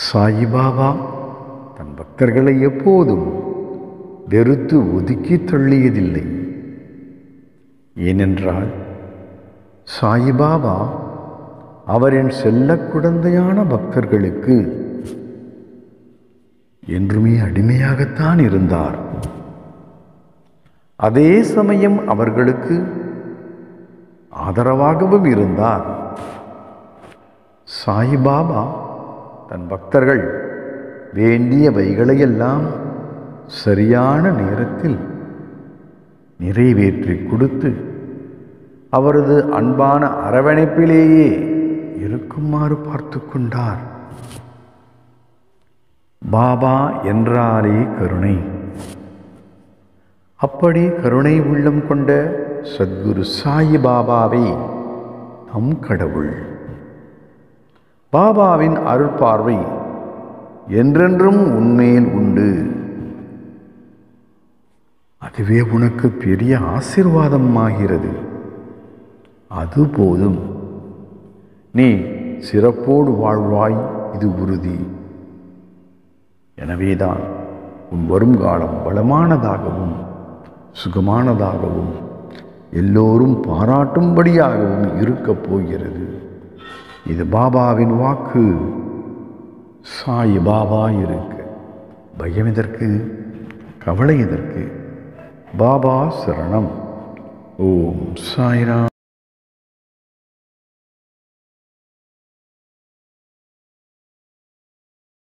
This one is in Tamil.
சாயிபாபா தன் பக்தர்களை எப்போதும் வெறுத்து ஒதுக்கி தள்ளியதில்லை ஏனென்றால் சாயிபாபா அவரின் செல்லக் குழந்தையான பக்தர்களுக்கு என்றுமே அடிமையாகத்தான் இருந்தார் அதே சமயம் அவர்களுக்கு ஆதரவாகவும் இருந்தார் சாயிபாபா தன் பக்தர்கள் வேண்டியவைகளையெல்லாம் சரியான நேரத்தில் நிறைவேற்றி கொடுத்து அவரது அன்பான அரவணைப்பிலேயே இருக்குமாறு பார்த்து கொண்டார் பாபா என்றாலே கருணை அப்படி கருணை உள்ளம் கொண்ட சத்குரு சாயி பாபாவே நம் கடவுள் பாபாவின் அருட்பார்வை என்றென்றும் உன்மேல் உண்டு அதுவே உனக்கு பெரிய ஆசிர்வாதம் ஆகிறது அது போதும் நீ சிறப்போடு வாழ்வாய் இது உறுதி எனவேதான் உன் வருங்காலம் வளமானதாகவும் சுகமானதாகவும் எல்லோரும் பாராட்டும்படியாகவும் இருக்கப் போகிறது இது பாபாவின் வாக்கு சாய் பாபா இருக்க பயம் எதற்கு கவலை எதற்கு பாபா சரணம் ஓம் சாய்ராம்